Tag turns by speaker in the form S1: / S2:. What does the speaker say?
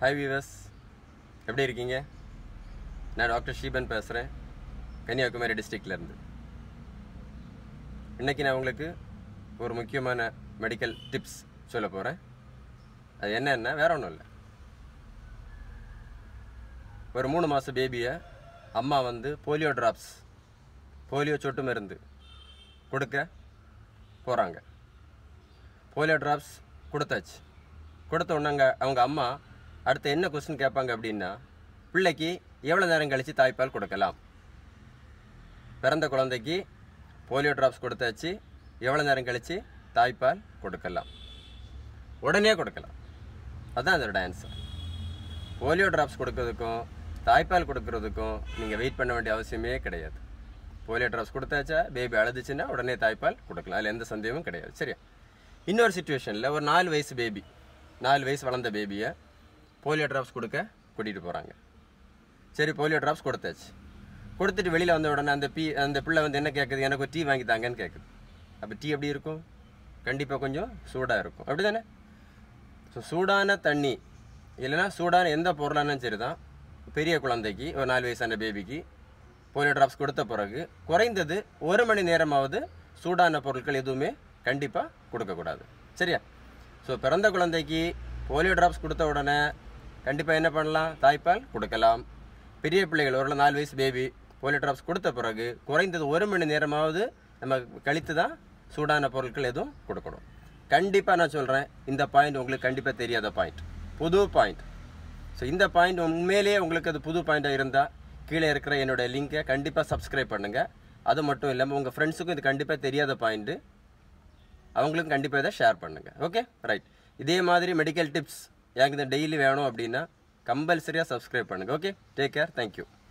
S1: hi viewers எப்படி இருக்கீங்க நான் டாக்டர் ஷீபன் பேசுகிறேன் கன்னியாகுமரி டிஸ்ட்ரிக்ட்லேருந்து இன்றைக்கி நான் உங்களுக்கு ஒரு முக்கியமான மெடிக்கல் டிப்ஸ் சொல்ல போகிறேன் அது என்னன்னா வேற ஒன்றும் இல்லை ஒரு மூணு மாத பேபியை அம்மா வந்து போலியோ ட்ராப்ஸ் போலியோ சொட்டு மருந்து கொடுக்க போகிறாங்க போலியோ ட்ராப்ஸ் கொடுத்தாச்சு கொடுத்த உடனேங்க அவங்க அம்மா அடுத்து என்ன கொஸ்டின் கேட்பாங்க அப்படின்னா பிள்ளைக்கு எவ்வளோ நேரம் கழித்து தாய்ப்பால் கொடுக்கலாம் பிறந்த குழந்தைக்கு போலியோ ட்ராப்ஸ் கொடுத்தாச்சு எவ்வளோ நேரம் கழித்து தாய்ப்பால் கொடுக்கலாம் உடனே கொடுக்கலாம் அதுதான் அதோட ஆன்சர் போலியோ ட்ராப்ஸ் கொடுக்கறதுக்கும் தாய்ப்பால் கொடுக்கறதுக்கும் நீங்கள் வெயிட் பண்ண வேண்டிய அவசியமே கிடையாது போலியோ ட்ராப்ஸ் கொடுத்தாச்சா பேபி அழுதுச்சுன்னா உடனே தாய்ப்பால் கொடுக்கலாம் அதில் எந்த சந்தேகமும் கிடையாது சரியா இன்னொரு சுச்சுவேஷனில் ஒரு நாலு வயசு பேபி நாலு வயசு வளர்ந்த பேபியை போலியோ ட்ராப்ஸ் கொடுக்க கூட்டிகிட்டு போகிறாங்க சரி போலியோ ட்ராப்ஸ் கொடுத்தாச்சு கொடுத்துட்டு வெளியில் வந்த உடனே அந்த பீ அந்த பிள்ளை வந்து என்ன கேட்குது எனக்கு ஒரு டீ வாங்கி தாங்கன்னு கேட்குது அப்போ டீ எப்படி இருக்கும் கண்டிப்பாக கொஞ்சம் சூடாக இருக்கும் அப்படி தானே ஸோ சூடான தண்ணி இல்லைன்னா சூடான எந்த பொருளானாலும் சரி தான் பெரிய குழந்தைக்கு ஒரு நாலு வயசான பேபிக்கு போலியோ ட்ராப்ஸ் கொடுத்த பிறகு குறைந்தது ஒரு மணி நேரமாவது சூடான பொருட்கள் எதுவுமே கண்டிப்பாக கொடுக்கக்கூடாது சரியா ஸோ பிறந்த குழந்தைக்கு போலியோ ட்ராப்ஸ் கொடுத்த உடனே கண்டிப்பாக என்ன பண்ணலாம் தாய்ப்பால் கொடுக்கலாம் பெரிய பிள்ளைகள் ஒரு நாலு வயசு பேபி போலியோ ட்ராப்ஸ் கொடுத்த பிறகு குறைந்தது ஒரு மணி நேரமாவது நம்ம கழித்து தான் சூடான பொருட்கள் எதுவும் கொடுக்கணும் கண்டிப்பாக நான் சொல்கிறேன் இந்த பாயிண்ட் உங்களுக்கு கண்டிப்பாக தெரியாத பாயிண்ட் புது பாயிண்ட் ஸோ இந்த பாயிண்ட் உண்மையிலேயே உங்களுக்கு அது புது பாயிண்டாக இருந்தால் கீழே இருக்கிற என்னோட லிங்கை கண்டிப்பாக சப்ஸ்கிரைப் பண்ணுங்கள் அது மட்டும் இல்லாமல் உங்கள் ஃப்ரெண்ட்ஸுக்கும் இது கண்டிப்பாக தெரியாத பாயிண்ட்டு அவங்களுக்கும் கண்டிப்பாக இதை ஷேர் பண்ணுங்கள் ஓகே ரைட் இதே மாதிரி மெடிக்கல் டிப்ஸ் எனக்கு இந்த டெய்லி வேணும் அப்படின்னா கம்பல்சரியாக சப்ஸ்கிரைப் பண்ணுங்கள் ஓகே டேக் கேர் தேங்க்யூ